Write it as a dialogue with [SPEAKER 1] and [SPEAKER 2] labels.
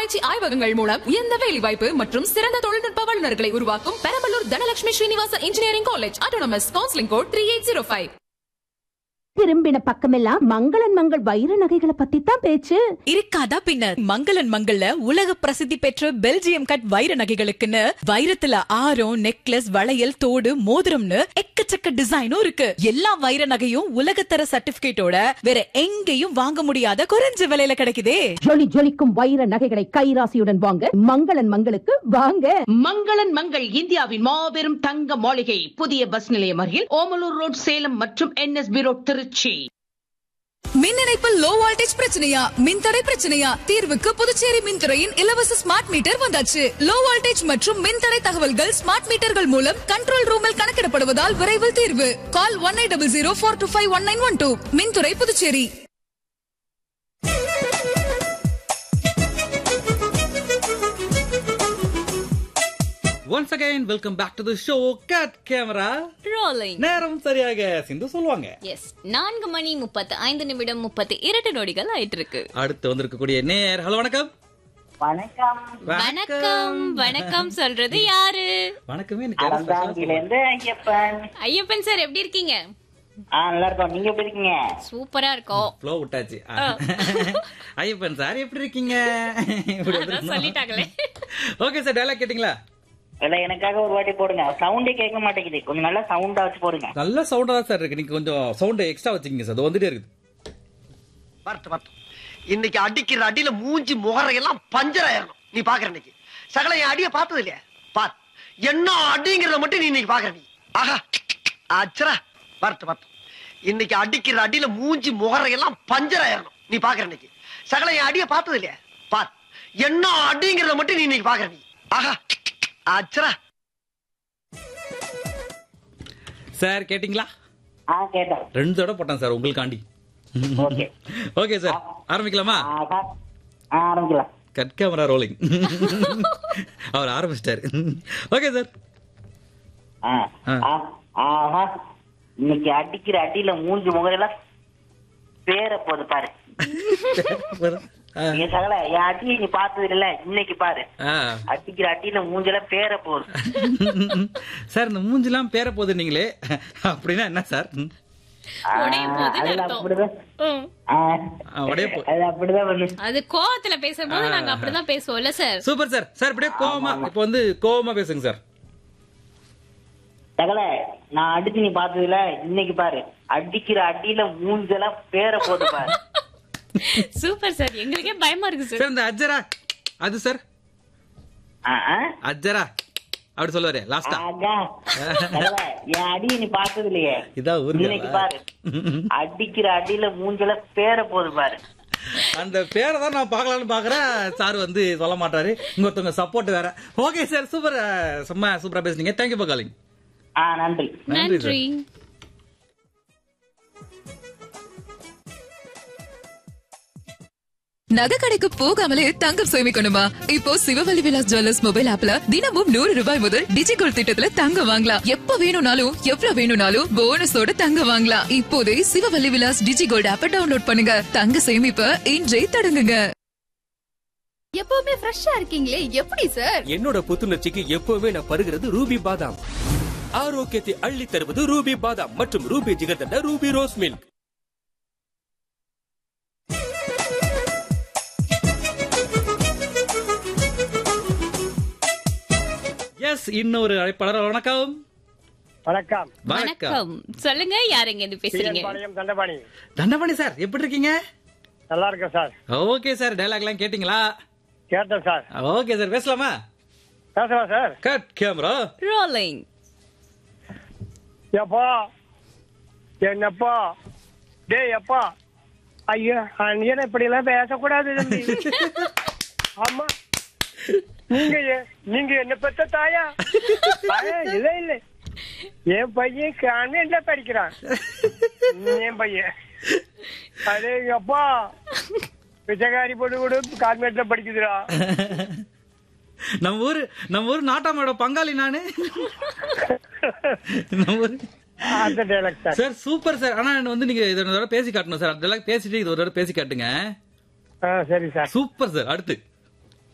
[SPEAKER 1] ஆராய்ச்சி ஆய்வகங்கள் மூலம் உயர்ந்த வேலைவாய்ப்பு மற்றும் சிறந்த தொழில்நுட்ப வல்லுநர்களை உருவாக்கும் Perambalur Dhanalakshmi Srinivasa engineering college autonomous counselling code three eight zero five
[SPEAKER 2] திரும்பின பக்கமெல்லாம் மங்களன் மங்கள் வைர நகைகளை பத்தி தான் பேச்சு
[SPEAKER 3] இருக்காதா பின்ன மங்களன் மங்கள்ல உலக பிரசித்தி பெற்ற பெல்ஜியம் கட் வைர நகைகளுக்குன்னு வைரத்துல ஆரம் நெக்லஸ் வளையல் தோடு மோதிரம்னு எக்கச்சக்க டிசைனும் இருக்கு எல்லா வைர நகையும் உலகத்தர சர்டிபிகேட்டோட வேற எங்கேயும் வாங்க முடியாத குறைஞ்ச விலையில கிடைக்குதே
[SPEAKER 2] ஜொலி ஜொலிக்கும் வைர நகைகளை கைராசியுடன் வாங்க மங்களன் மங்களுக்கு வாங்க
[SPEAKER 4] மங்களன் மங்கள் இந்தியாவின் மாபெரும் தங்க மாளிகை புதிய பஸ் நிலையம் அருகில் ஓமலூர் ரோட் சேலம் மற்றும் என்எஸ்பி ரோட் திருச்சி
[SPEAKER 1] மின் இணைப்பில் லோ வோல்டேஜ் பிரச்சனையா மின்தடை பிரச்சனையா தீர்வுக்கு புதுச்சேரி மின்துறையின் இலவச ஸ்மார்ட் மீட்டர் வந்தாச்சு லோ வோல்டேஜ் மற்றும் மின்தடை தகவல்கள் ஸ்மார்ட் மீட்டர்கள் மூலம் கண்ட்ரோல் ரூமில் கணக்கிடப்படுவதால் விரைவில் தீர்வு call one eight double zero four two five one nine one two மின்துறை Puducherry
[SPEAKER 5] once again welcome back to the show cut camera
[SPEAKER 6] rolling
[SPEAKER 5] நேரம் சரியாக சிந்து சொல்லுவாங்க
[SPEAKER 6] எஸ் நான்கு மணி முப்பத்து ஐந்து நிமிடம் முப்பத்து இரண்டு நொடிகள் ஆயிட்டு இருக்கு
[SPEAKER 5] அடுத்து வந்திருக்கக்கூடிய நேர் ஹலோ வணக்கம்
[SPEAKER 7] வணக்கம்
[SPEAKER 6] வணக்கம் வணக்கம் சொல்றது யாரு
[SPEAKER 5] வணக்கமே எனக்கு யாரும் special ஆ
[SPEAKER 7] அறந்தாங்கில இருந்து ஐயப்பன்
[SPEAKER 6] ஐயப்பன் சார் எப்படி இருக்கீங்க
[SPEAKER 7] ஆ நல்லா இருக்கோம் நீங்க எப்படி இருக்கீங்க
[SPEAKER 6] சூப்பரா இருக்கோம்
[SPEAKER 5] ஃப்ளோ விட்டாச்சு ஐயப்பன் சார் எப்படி இருக்கீங்க இப்படி
[SPEAKER 6] அதான் சொல்லிட்டாங்களே
[SPEAKER 5] ஓகே சார் டயலாக் கேட்டிங்களா
[SPEAKER 7] இல்ல எனக்காக ஒரு வாட்டி போடுங்க சவுண்டே கேட்க மாட்டேங்குது கொஞ்சம் நல்லா சவுண்டா வச்சு போடுங்க
[SPEAKER 5] நல்ல சவுண்டா தான் சார் இருக்கு நீங்க கொஞ்சம் சவுண்ட் எக்ஸ்ட்ரா வச்சுக்கீங்க சார் அது வந்துட்டே இருக்குது
[SPEAKER 8] வரட்டு வரட்டும் இன்னைக்கு அடிக்கிற அடியில மூஞ்சி முகரையெல்லாம் பஞ்சர் ஆயிரணும் நீ பாக்குற இன்னைக்கு சகல என் அடிய பார்த்தது இல்லையா பார் என்ன அடிங்கிறத மட்டும் நீ இன்னைக்கு பாக்குற நீ ஆஹா அச்சரா வரட்டு வரட்டும் இன்னைக்கு அடிக்கிற அடியில மூஞ்சி முகரையெல்லாம் பஞ்சர் ஆயிரணும் நீ பாக்குற இன்னைக்கு சகல என் அடிய பார்த்தது இல்லையா பார் என்ன அடிங்கிறத மட்டும் நீ இன்னைக்கு பாக்குற நீ ஆஹா அச்சரா
[SPEAKER 5] சார் கேட்டிங்களா
[SPEAKER 7] ஆ கேட்டோம்
[SPEAKER 5] ரெண்டு தடவை போட்டேன் சார் உங்களுக்காண்டி
[SPEAKER 7] ஓகே
[SPEAKER 5] ஓகே சார் ஆரம்பிக்கலாமா
[SPEAKER 7] ஆ சார் ஆ ஆரம்பிக்கலாம்
[SPEAKER 5] கட் கேமரா ரோலிங் அவர் ஆரம்பிச்சிட்டாரு ஓகே சார்
[SPEAKER 7] ஆ ஆ, ஆஹா இன்னைக்கு அடிக்கிற அடியில மூஞ்சி முகரெல்லாம் பேர போகுது பாரு நீ சகல என் அடியை நீ பார்த்தது இல்ல இன்னைக்கு பாரு அடிக்கிற அடியில மூஞ்செல்லாம் பேர போகுது
[SPEAKER 5] சார் இந்த மூஞ்சிலாம் பேர போகுது நீங்களே அப்படின்னா என்ன சார்
[SPEAKER 7] ஆ,
[SPEAKER 6] உடையும் போதுன்னு
[SPEAKER 7] அதுல
[SPEAKER 6] அர்த்தம்.
[SPEAKER 7] அப்படிதான்
[SPEAKER 6] ம்.
[SPEAKER 7] ஆ,
[SPEAKER 5] ஆ, உடைய போ-
[SPEAKER 7] அது அப்படிதான் பண்ணு
[SPEAKER 6] அது கோவத்துல பேசும்போது நாங்க அப்படிதான் பேசுவோம்ல சார்
[SPEAKER 5] சூப்பர் சார் சார் இப்படியே கோவமா இப்போ வந்து கோவமா பேசுங்க சார்
[SPEAKER 7] சகல நான் அடிச்சு நீ பார்த்தது இல்ல இன்னைக்கு பாரு அடிக்கிற அடியில மூஞ்செல்லாம் பேர போகுது பாரு
[SPEAKER 6] சூப்பர் சார் எங்களுக்கே பயமா இருக்கு சார்
[SPEAKER 5] சார் இந்த அஜரா அது சார்
[SPEAKER 7] ஆ, ஆ?
[SPEAKER 5] அஜரா அப்படி சொல்லுவாரு லாஸ்டா
[SPEAKER 7] ஆகா. சகல, என் அடியை நீ பார்த்தது இல்லையே
[SPEAKER 5] இதான்
[SPEAKER 7] இன்னைக்கு பாரு
[SPEAKER 5] ஊருக்கு
[SPEAKER 7] அடிக்கிற அடியில மூஞ்செல்லாம் பேர போகுது பாரு
[SPEAKER 5] அந்த பேரை தான் நான் பார்க்கலாம்னு பாக்குறேன் சார் வந்து சொல்ல மாட்டாரு இங்க ஒருத்தவங்க சப்போர்ட் வேற ஓகே சார் சூப்பர் சும்மா சூப்பரா பேசுனீங்க தேங்க்யூ ஃபார் காலிங்
[SPEAKER 7] ஆ நன்றி
[SPEAKER 5] நன்றி சார்
[SPEAKER 6] நன்றி
[SPEAKER 1] நகை கடைக்கு போகாமலே தங்கம் சேமிக்கணுமா இப்போ சிவவல்லி விலாஸ் ஜுவல்லர்ஸ் மொபைல் ஆப்ல தினமும் நூறு ரூபாய் முதல் டிஜிகோல் திட்டத்துல தங்கம் வாங்கலாம் எப்ப வேணும்னாலும் எவ்வளவு வேணும்னாலும் போனஸோட தங்கம் வாங்கலாம் இப்போதே சிவவல்லி விலாஸ் டிஜிகோல்ட் ஆப்பை டவுன்லோட் பண்ணுங்க தங்க சேமிப்ப இன்றே தொடங்குங்க
[SPEAKER 9] எப்பவுமே ஃப்ரெஷ்ஷா இருக்கீங்களே எப்படி சார்
[SPEAKER 10] என்னோட புத்துணர்ச்சிக்கு எப்பவுமே நான் பருகிறது ரூபி பாதாம் ஆரோக்கியத்தை அள்ளி தருவது ரூபி பாதாம் மற்றும் Ruby Jigarthanda Ruby rose milk
[SPEAKER 5] எஸ் இன்னொரு அழைப்பாளர் வணக்கம்
[SPEAKER 8] வணக்கம்
[SPEAKER 6] வணக்கம் சொல்லுங்க யார் எங்க இருந்து பேசுறீங்க
[SPEAKER 8] தண்டபாணி
[SPEAKER 5] தண்டபாணி சார் எப்படி இருக்கீங்க
[SPEAKER 8] நல்லா இருக்கேன் சார்
[SPEAKER 5] ஓகே சார் டைலாக் எல்லாம் கேட்டீங்களா
[SPEAKER 8] கேட்டேன் சார்
[SPEAKER 5] ஓகே சார் பேசலாமா
[SPEAKER 8] பேசலாம் சார்
[SPEAKER 5] கட் கேமரா
[SPEAKER 6] ரோலிங்
[SPEAKER 8] எப்பா என்னப்பா டேய் அப்பா ஐயா அண்ணன் இப்படி எல்லாம் பேசக்கூடாது தம்பி ஆமா நீங்க எ- நீங்க என்ன பெத்த தாயா தாயா, இல்ல இல்ல என் பையன் கான்வென்ட்ல படிக்கிறான் என் பையன் அதே அப்பா பிச்சைக்காரி பொண்ணு கூட கான்வென்ட்ல படிக்குதுடா
[SPEAKER 5] நம்ம ஊரு நம்ம ஊர் நாட்டாமோட பங்காளி நானு நம்ம ஊரு
[SPEAKER 8] அந்த dialogue sir
[SPEAKER 5] sir super sir ஆனா என்ன வந்து நீங்க இதோட பேசி காட்டணும் சார் அதெல்லாம் பேசிட்டு இது ஒரு தடவை பேசி காட்டுங்க
[SPEAKER 8] ஆ, சரி சார்
[SPEAKER 5] சூப்பர் சார் அடுத்து